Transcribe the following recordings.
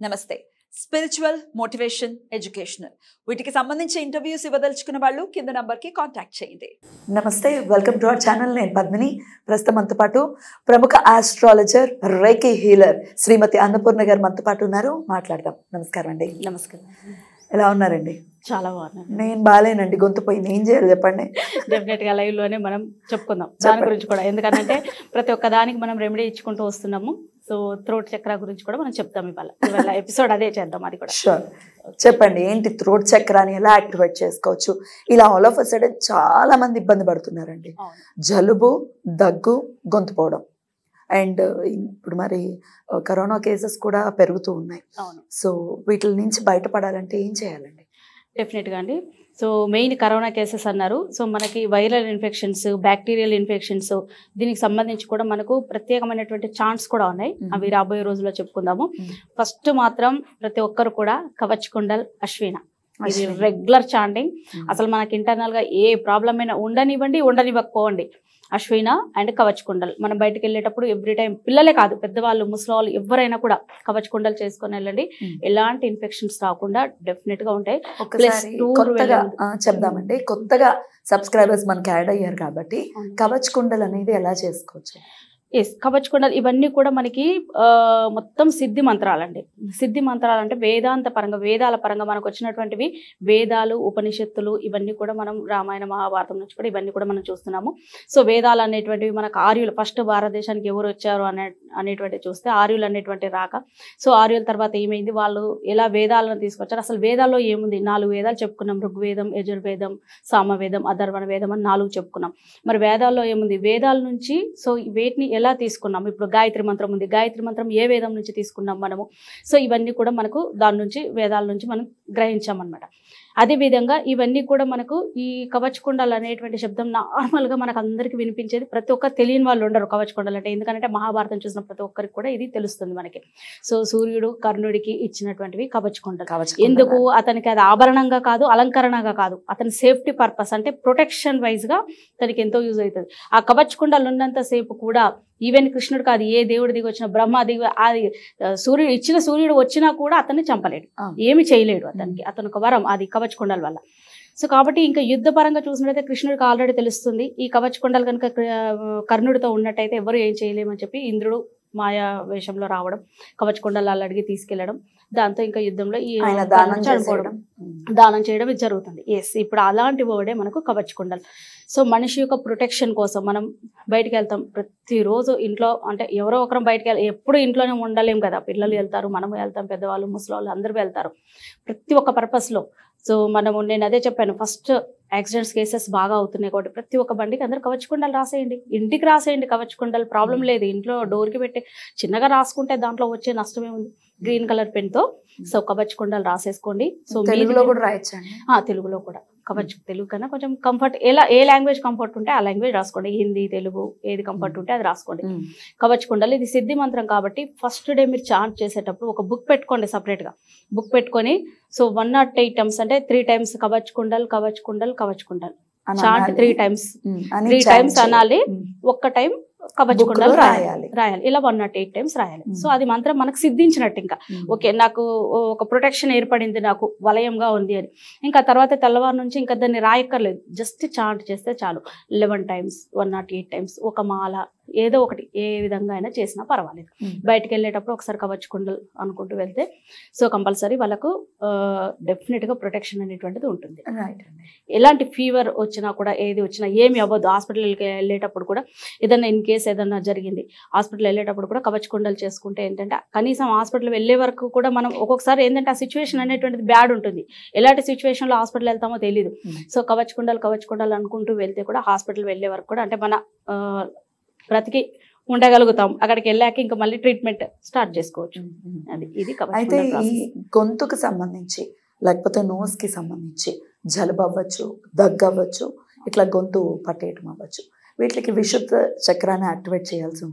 నమస్తే spiritual motivation educational వీటికి సంబంధించి ఇంటర్వ్యూస్ ఇవ్వదలుచుకున్న వాళ్ళు కింద నంబర్కి కాంటాక్ట్ చేయండి నమస్తే వెల్కమ్ టు అవర్ ఛానల్ నేను పద్మిని ప్రస్తుతం మనతో పాటు ప్రముఖ astrologer Reiki healer Shrimati Annapurna గారు మనతో పాటు ఉన్నారు మాట్లాడదాం నమస్కారం అండి నమస్కారం ఎలా ఉన్నారండి చాలా బాగున్నాను నేను బాగాలేనండి గొంతు పోయింది ఏం చేయాలి చెప్పండి డెఫినెట్ గా లైవ్ లోనే మనం చెప్పుకుందాం దాని చెప్పండి. గురించి కూడా ఎందుకంటే ప్రతి ఒక్క దానికి మనం రెమెడీ ఇచ్చుకుంటూ వస్తున్నాము సో థ్రోట్ చక్ర గురించి కూడా మనం చెప్తాం ఇవాళ ఇవాళ ఎపిసోడ్ అదే చేద్దాం అది కూడా షూర్ చెప్పండి ఏంటి థ్రోట్ చక్రాన్ని ఎలా యాక్టివేట్ చేసుకోవచ్చు ఇలా ఆల్ ఆఫ్ అ సడన్ చాలా మంది ఇబ్బంది పడుతున్నారండి అవును జలుబు దగ్గు గొంతు పోవడం అండ్ ఇప్పుడు మరి ఆ, కరోనా కేసెస్ కూడా పెరుగుతూ ఉన్నాయి అవును సో వీటి నుంచి బయటపడాలంటే ఏం చేయాలండి డెఫినెట్ గా అండి సో మెయిన్ కరోనా కేసెస్ అన్నారు సో మనకి వైరల్ ఇన్ఫెక్షన్స్ బ్యాక్టీరియల్ ఇన్ఫెక్షన్స్ దీనికి సంబంధించి కూడా మనకు ప్రత్యేకమైనటువంటి ఛాన్స్ కూడా ఉన్నాయి Mhm. అవి రాబోయే రోజుల్లో చెప్పుకుందాము Mhm. ఫస్ట్ మాత్రం ప్రతి ఒక్కరు కూడా కవచ్ కుండల్ అశ్విన ఇది అశ్విని. Regular chanting Mhm. అసలు మనకి ఇంటర్నల్ గా ఏ ప్రాబ్లం అయినా ఉండనివ్వండి ఉండనివ్వకపోండి అశ్విన అండ్ కవచ్ కుండల్ మనం బయటకు వెళ్ళేటప్పుడు ఎవ్రీ టైం పిల్లలే కాదు పెద్దవాళ్ళు ముసలి ఎవరైనా కూడా కవచ్ కుండలు చేసుకొని వెళ్ళండి Mm. ఎలాంటి ఇన్ఫెక్షన్స్ రాకుండా డెఫినెట్ గా ఉంటాయి ఒక్కసారి tour కొత్తగా వెళ్ళండి. ఆ, చెప్దామండి కొత్తగా సబ్స్క్రైబర్స్ మనకి యాడ్ అయ్యారు కాబట్టి కవచ్ కుండలు అనేది ఎలా చేసుకోవచ్చు ఎస్ కవచ్ కుండలు ఇవన్నీ కూడా మనకి ఆ, మొత్తం సిద్ధి మంత్రాలండి సిద్ధి మంత్రాలు అంటే వేదాంత పరంగా వేదాల పరంగా మనకు వచ్చినటువంటివి వేదాలు ఉపనిషత్తులు ఇవన్నీ కూడా మనం రామాయణ మహాభారతం నుంచి కూడా ఇవన్నీ కూడా మనం చూస్తున్నాము సో వేదాలు అనేటువంటివి మనకు ఆర్యులు ఫస్ట్ భారతదేశానికి ఎవరు వచ్చారు అనే అనేటువంటి చూస్తే ఆర్యులు అనేటువంటి రాక సో ఆర్యుల తర్వాత ఏమైంది వాళ్ళు ఎలా వేదాలను తీసుకొచ్చారు అసలు వేదాల్లో ఏముంది నాలుగు వేదాలు చెప్పుకున్నాం ఋగ్వేదం యజుర్వేదం సామవేదం అధర్వణ వేదం అని నాలుగు చెప్పుకున్నాం మరి వేదాల్లో ఏముంది వేదాల నుంచి సో వేటిని ఎలా తీసుకున్నాం ఇప్పుడు గాయత్రి మంత్రం ఉంది గాయత్రి మంత్రం ఏ వేదం నుంచి తీసుకున్నాం మనము సో ఇవన్నీ కూడా మనకు దాని నుంచి వేదాల నుంచి మనం గ్రహించామన్నమాట అదే విధంగా ఇవన్నీ కూడా మనకు ఈ కవచ కుండలు అనేటువంటి శబ్దం నార్మల్గా మనకు అందరికీ వినిపించేది ప్రతి ఒక్కరు తెలియని వాళ్ళు ఉండరు కవచ కుండలు అంటే ఎందుకంటే మహాభారతం చూసిన ప్రతి ఒక్కరికి కూడా ఇది తెలుస్తుంది మనకి సో సూర్యుడు కర్ణుడికి ఇచ్చినటువంటివి కవచ కుండలు కవచ్ ఎందుకు అతనికి అది ఆభరణంగా కాదు అలంకరణగా కాదు అతని సేఫ్టీ పర్పస్ అంటే ప్రొటెక్షన్ వైజ్ గా తనకి ఎంతో యూజ్ అవుతుంది ఆ కవచ్ కుండలు ఉన్నంత సేపు కూడా ఈవెన్ కృష్ణుడు కాదు ఏ దేవుడి దిగి వచ్చిన బ్రహ్మ దిగి అది ఆ, సూర్యుడు ఇచ్చిన సూర్యుడు వచ్చినా కూడా అతన్ని చంపలేడు ఆ. ఏమి చేయలేడు అతనికి అతను ఒక వరం అది కవచ్ కుండల వల్ల సో కాబట్టి ఇంకా యుద్ధ పరంగా చూసినట్టయితే కృష్ణుడికి ఆల్రెడీ తెలుస్తుంది ఈ కవచ్ కుండలు కనుక కర్ణుడితో ఉన్నట్టయితే ఎవరు ఏం చేయలేమని చెప్పి ఇంద్రుడు మాయా వేషంలో రావడం కవచ కుండలు అడిగి తీసుకెళ్లడం దాంతో ఇంకా యుద్ధంలో ఈ ఆయన దానం కర్ణుడు చనిపోవడం చేసేయడం దానం చేయడం ఇది జరుగుతుంది ఎస్ ఇప్పుడు అలాంటి వర్డే మనకు కవచ్ కుండలు సో మనిషి యొక్క ప్రొటెక్షన్ కోసం మనం బయటికి వెళ్తాం ప్రతిరోజు ఇంట్లో అంటే ఎవరో ఒకరం బయటికి వెళ్ళి ఎప్పుడు ఇంట్లోనే ఉండలేం కదా పిల్లలు వెళ్తారు మనము వెళ్తాం పెద్దవాళ్ళు ముసలి వాళ్ళు అందరూ వెళ్తారు ప్రతి ఒక్క పర్పస్లో సో మనము నేను అదే చెప్పాను ఫస్ట్ యాక్సిడెంట్స్ కేసెస్ బాగా అవుతున్నాయి కాబట్టి ప్రతి ఒక్క బండికి అందరూ కవచ కుండలు రాసేయండి ఇంటికి రాసేయండి కవచ కుండలు ప్రాబ్లం లేదు ఇంట్లో డోర్కి పెట్టి చిన్నగా రాసుకుంటే దాంట్లో వచ్చే నష్టమే ఉంది గ్రీన్ కలర్ పెన్తో సో కవచ కుండలు రాసేసుకోండి సో మీది తెలుగులో మీరు- కూడా రాయొచ్చండి ఆ, తెలుగులో కూడా కవచ్ తెలుగు కన్నా కొంచెం కంఫర్ట్ ఎలా ఏ లాంగ్వేజ్ కంఫర్ట్ ఉంటే ఆ లాంగ్వేజ్ రాసుకోండి హిందీ తెలుగు ఏది కంఫర్ట్ ఉంటే అది రాసుకోండి కవచ్ కుండలు ఇది సిద్ధి మంత్రం కాబట్టి ఫస్ట్ డే మీరు చాంట్ చేసేటప్పుడు ఒక బుక్ పెట్టుకోండి సపరేట్గా బుక్ పెట్టుకొని so one nought eight times అంటే త్రీ టైమ్స్ కవచ్ కుండల్ కవచ్ కుండల్ కవచ్ కుండల్ అని చాంట్ అనాలి. త్రీ టైమ్స్ ఉమ్, అని త్రీ chant టైమ్స్ చేయాలి. అనాలి ఉమ్. ఒక్క టైం కవచ్ Book లో కుండలు రాయాలి రాయాలి రాయాలి ఇలా వన్ నాట్ ఎయిట్ టైమ్స్ రాయాలి Hmm. సో అది మంత్రం మనకు సిద్ధించినట్టు ఇంకా ఉమ్. ఓకే నాకు ఒక ప్రొటెక్షన్ ఏర్పడింది నాకు వలయంగా ఉంది అని ఇంకా తర్వాత తెల్లవారు నుంచి ఇంకా దాన్ని రాయక్కర్లేదు జస్ట్ చాంట్ చేస్తే చాలు eleven times one nought eight times ఒక మాల ఏదో ఒకటి ఏ విధంగా అయినా చేసినా పర్వాలేదు ఉమ్. బయటకు వెళ్ళేటప్పుడు ఒకసారి కవచ్ కుండలు అనుకుంటూ వెళ్తే సో కంపల్సరీ వాళ్ళకు డెఫినెట్గా ప్రొటెక్షన్ అనేటువంటిది ఉంటుంది రైట్ అండి ఎలాంటి ఫీవర్ వచ్చినా కూడా ఏది వచ్చినా ఏమి అవ్వదు హాస్పిటల్కి వెళ్ళేటప్పుడు కూడా ఏదైనా ఇన్ కేస్ ఏదైనా జరిగింది హాస్పిటల్ వెళ్ళేటప్పుడు కూడా కవచ కుండలు చేసుకుంటే ఏంటంటే కనీసం హాస్పిటల్ వెళ్ళే వరకు కూడా మనం ఒక్కొక్కసారి ఏంటంటే ఆ సిచ్యువేషన్ అనేటువంటిది బ్యాడ్ ఉంటుంది ఎలాంటి సిచ్యువేషన్లో హాస్పిటల్ వెళ్తామో తెలియదు Hmm. సో కవచ కుండలు కవచ కుండలు అనుకుంటూ వెళ్తే కూడా హాస్పిటల్ వెళ్ళే వరకు కూడా అంటే మన ఆ, బ్రతికి ఉండగలుగుతాం అక్కడికి వెళ్ళాక ఇంకా మళ్ళీ ట్రీట్మెంట్ స్టార్ట్ చేసుకోవచ్చు ఉమ్, ఉమ్. అది ఇది కవచ అయితే కుండల ఈ ప్రాసెస్ గొంతుకు సంబంధించి లేకపోతే నోస్ కి సంబంధించి జలుబు అవ్వచ్చు దగ్గు అవ్వచ్చు ఇట్లా గొంతు పట్టేయటం అవ్వచ్చు వీటికి విశుద్ధ చక్రాన్ని యాక్టివేట్ చేయాల్సి ఉంటుందా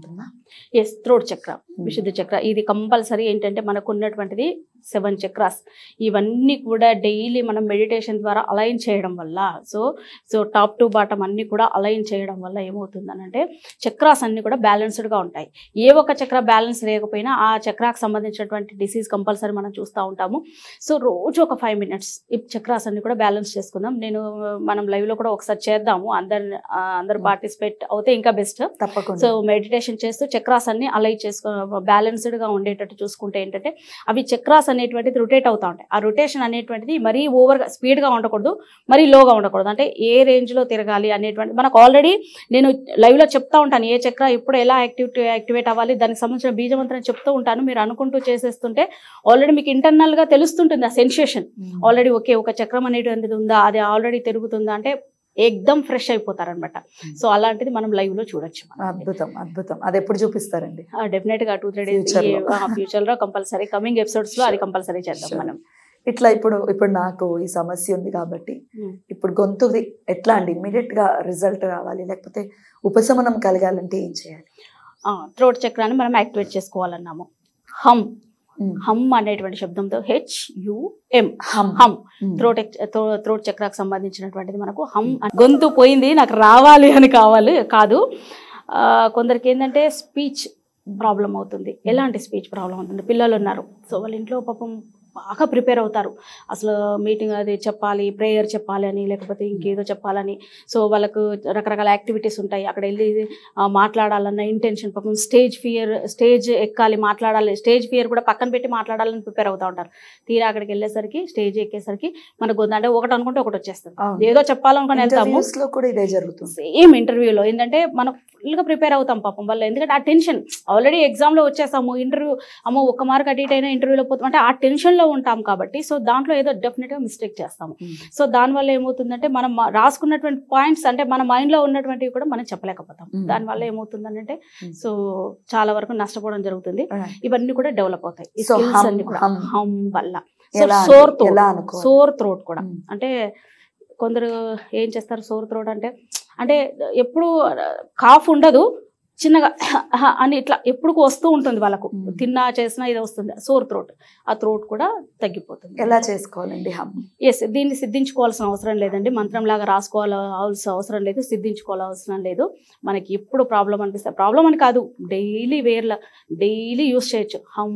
ఎస్ థ్రోట్ చక్ర విశుద్ధ చక్ర ఇది కంపల్సరీ ఏంటంటే మనకు ఉన్నటువంటిది సెవెన్ చక్రాస్ ఇవన్నీ కూడా డైలీ మనం మెడిటేషన్ ద్వారా అలైన్ చేయడం వల్ల so so top to bottom అన్నీ కూడా అలైన్ చేయడం వల్ల ఏమవుతుందనంటే చక్రాస్ అన్నీ కూడా బ్యాలెన్స్డ్గా ఉంటాయి ఏ ఒక్క చక్ర బ్యాలెన్స్ లేకపోయినా ఆ చక్రాకు సంబంధించినటువంటి డిసీజ్ కంపల్సరీ మనం చూస్తూ ఉంటాము సో రోజు ఒక ఫైవ్ మినిట్స్ ఈ చక్రాస్ అన్ని కూడా బ్యాలెన్స్ చేసుకుందాం నేను మనం లైవ్లో కూడా ఒకసారి చేద్దాము అందరు ఆ, అందరు పార్టిసిపేట్ అవుతే ఇంకా బెస్ట్ తప్పకుండా సో మెడిటేషన్ చేస్తూ చక్రాస్ అన్ని అలై చేసుకో బ్యాలెన్స్డ్ గా ఉండేటట్టు చూసుకుంటే ఏంటంటే అవి చక్రాస్ అనేటువంటిది రొటేట్ అవుతా ఉంటాయి ఆ రొటేషన్ అనేటువంటిది మరీ ఓవర్ గా స్పీడ్ గా ఉండకూడదు మరీ లోగా ఉండకూడదు అంటే ఏ రేంజ్ లో తిరగాలి అనేటువంటి మనకు ఆల్రెడీ నేను లైవ్ లో చెప్తా ఉంటాను ఏ చక్ర ఎప్పుడు ఎలా యాక్టివ్ యాక్టివేట్ అవ్వాలి దానికి సంబంధించిన బీజమంత్రం చెప్తూ ఉంటాను మీరు అనుకుంటూ చేసేస్తుంటే ఆల్రెడీ మీకు ఇంటర్నల్ గా తెలుస్తుంటుంది ఆ సెన్సేషన్ ఆల్రెడీ ఓకే ఒక చక్రం అనేటువంటిది ఉందా అది ఆల్రెడీ తిరుగుతుందా అంటే ఎక్దమ్ ఫ్రెష్ అయిపోతారనమాట సో అలాంటిది మనం లైవ్ లో చూడొచ్చు మనం. అద్భుతం అద్భుతం అది ఎప్పుడు చూపిస్తారండి డెఫినెట్ గా టూ త్రీ డేస్ Future లో. ఫ్యూచర్ లో కంపల్సరీ కమింగ్ ఎపిసోడ్స్ లో అది కంపల్సరీ చేద్దాం Sure. మనం ఇట్లా ఇప్పుడు ఇప్పుడు నాకు ఈ సమస్య ఉంది కాబట్టి Hmm. ఇప్పుడు గొంతుది ఎట్లా అండి ఇమీడియట్ గా రిజల్ట్ రావాలి లేకపోతే ఉపశమనం కలగాలంటే ఏం చేయాలి థ్రోట్ చక్రాన్ని మనం యాక్టివేట్ చేసుకోవాలన్నాము హమ్ Hmm. హమ్ అనేటువంటి శబ్దంతో H U M hum hum Hmm. Throat throat చక్రాకు సంబంధించినటువంటిది మనకు హమ్ అని- గొంతు పోయింది నాకు రావాలి అని కావాలి కాదు ఆ, కొందరికి ఏంటంటే స్పీచ్ ప్రాబ్లం అవుతుంది ఎలాంటి స్పీచ్ ప్రాబ్లం అవుతుంది పిల్లలు ఉన్నారు సో వాళ్ళ ఇంట్లో పాపం బాగా ప్రిపేర్ అవుతారు అసలు మీటింగ్ అది చెప్పాలి ప్రేయర్ చెప్పాలి అని లేకపోతే ఇంకేదో చెప్పాలని సో వాళ్ళకు రకరకాల యాక్టివిటీస్ ఉంటాయి అక్కడ వెళ్ళి ఆ, మాట్లాడాలన్న ఇంటెన్షన్ పాపం స్టేజ్ ఫియర్ స్టేజ్ ఎక్కాలి మాట్లాడాలి స్టేజ్ ఫియర్ కూడా పక్కన పెట్టి మాట్లాడాలని ప్రిపేర్ అవుతూ ఉంటారు తీరా అక్కడికి వెళ్ళేసరికి స్టేజ్ ఎక్కేసరికి మన గొంతు అంటే ఒకటి అనుకుంటే ఒకటి వచ్చేస్తుంది అవును. ఏదో చెప్పాలనుకుని వెళ్తాము Interviews లో కూడా ఇదే జరుగుతుంది సేమ్ ఇంటర్వ్యూలో ఏంటంటే మనం ఫుల్గా ప్రిపేర్ అవుతాం పాపం వల్ల ఎందుకంటే ఆ టెన్షన్ ఆల్రెడీ ఎగ్జామ్లో వచ్చేసాము ఇంటర్వ్యూ అమ్మో ఒక్క మార్క్ అటు ఇటు అయినా ఇంటర్వ్యూలో పోతాం అంటే ఆ టెన్షన్లో ఉంటాం కాబట్టి సో దాంట్లో ఏదో డెఫినెట్గా మిస్టేక్ చేస్తాము Hmm. సో దానివల్ల ఏమవుతుందంటే మనం మా- రాసుకున్నటువంటి పాయింట్స్ అంటే మన మైండ్లో ఉన్నటువంటివి కూడా మనం చెప్పలేకపోతాం Hmm. దానివల్ల ఏమవుతుందంటే Hmm. సో చాలా వరకు నష్టపోవడం జరుగుతుంది Right. ఇవన్నీ కూడా డెవలప్ అవుతాయి ఈ So, skills hum- అన్ని కూడా hum. హమ్ వల్ల సో ఎలా సోర్ అంటే- థ్రోట్ ఎలా అనుకోవాలి సోర్ థ్రోట్ కూడా Hmm. అంటే కొందరు ఏం చేస్తారు సోర్ థ్రోట్ అంటే అంటే ఎప్పుడు కాఫ్ ఉండదు చిన్నగా అని ఇట్లా ఎప్పుడు వస్తూ ఉంటుంది వాళ్ళకు Hmm. తిన్నా చేసినా ఇది వస్తుంది సోర్ థ్రోట్ ఆ థ్రోట్ కూడా తగ్గిపోతుంది ఎలా చేసుకోవాలండి హమ్ ఎస్ దీన్ని సిద్ధించుకోవాల్సిన అవసరం లేదండి మంత్రం లాగా రాసుకోవాల్సిన అవసరం లేదు సిద్ధించుకోవాల్సిన లేదు మనకి ఎప్పుడు ప్రాబ్లం అనిపిస్తే ప్రాబ్లం అని కాదు డైలీ వేర్ల డైలీ యూస్ చేయొచ్చు హమ్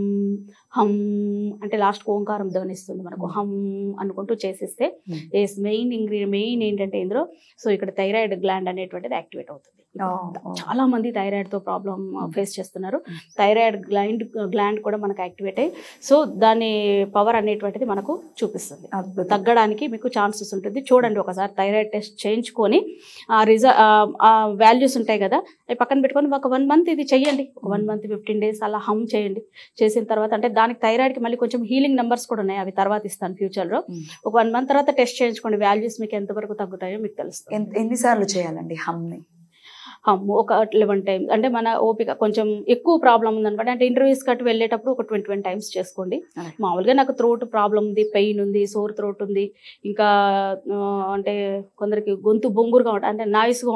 హమ్ అంటే లాస్ట్ ఓంకారం ధ్వనిస్తుంది మనకు హమ్ అనుకుంటూ చేసేస్తే Hmm. Yes main ingredient main ఏంటంటే ఇందులో సో ఇక్కడ థైరాయిడ్ గ్లాండ్ అనేటువంటిది యాక్టివేట్ అవుతుంది Oh, oh. చాలా మంది థైరాయిడ్ తో ప్రాబ్లం Hmm. ఫేస్ చేస్తున్నారు Hmm. థైరాయిడ్ గ్లాండ్ గ్లాండ్ కూడా మనకు యాక్టివేట్ అయ్యి సో దాని పవర్ అనేటువంటిది మనకు చూపిస్తుంది అద్భుతం తగ్గడానికి మీకు ఛాన్సెస్ ఉంటుంది చూడండి ఒకసారి థైరాయిడ్ టెస్ట్ చేయించుకొని ఆ రిజ ఆ వాల్యూస్ ఉంటాయి కదా అవి పక్కన పెట్టుకొని ఒక వన్ మంత్ ఇది చెయ్యండి ఒక వన్ మంత్ ఫిఫ్టీన్ డేస్ అలా హమ్ చేయండి చేసిన తర్వాత అంటే దానికి థైరాయిడ్కి మళ్ళీ కొంచెం హీలింగ్ నెంబర్స్ కూడా ఉన్నాయి అవి తర్వాత ఇస్తాను ఫ్యూచర్లో Hmm. ఒక వన్ మంత్ తర్వాత టెస్ట్ చేయించుకోండి వాల్యూస్ మీకు ఎంతవరకు తగ్గుతాయో మీకు తెలుస్తుంది ఎన్- ఎన్నిసార్లు చేయాలండి హమ్ ని హమ్ ఒక లెవెన్ టైమ్స్ అంటే మన ఓపిక కొంచెం ఎక్కువ ప్రాబ్లం ఉందనమాట అంటే ఇంటర్వ్యూస్ కట్టి వెళ్ళేటప్పుడు ఒక ట్వంటీ వన్ టైమ్స్ చేసుకోండి Alright. మామూలుగా నాకు థ్రోట్ ప్రాబ్లం ఉంది పెయిన్ ఉంది సోర్ థ్రోట్ ఉంది ఇంకా ఆ, అంటే కొందరికి గొంతు బొంగురుగా ఉంటుంది అంటే నాయిస్గా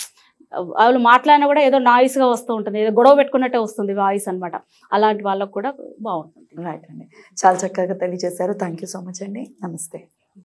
వాళ్ళు మాట్లాడినా కూడా ఏదో నాయిస్గా వస్తూ ఉంటుంది ఏదో గొడవ పెట్టుకున్నట్టే వస్తుంది వాయిస్ అన్నమాట అలాంటి వాళ్ళకు కూడా బాగుంటుంది రైట్ అండి చాలా చక్కగా తెలియజేశారు థ్యాంక్ యూ సో మచ్ అండి నమస్తే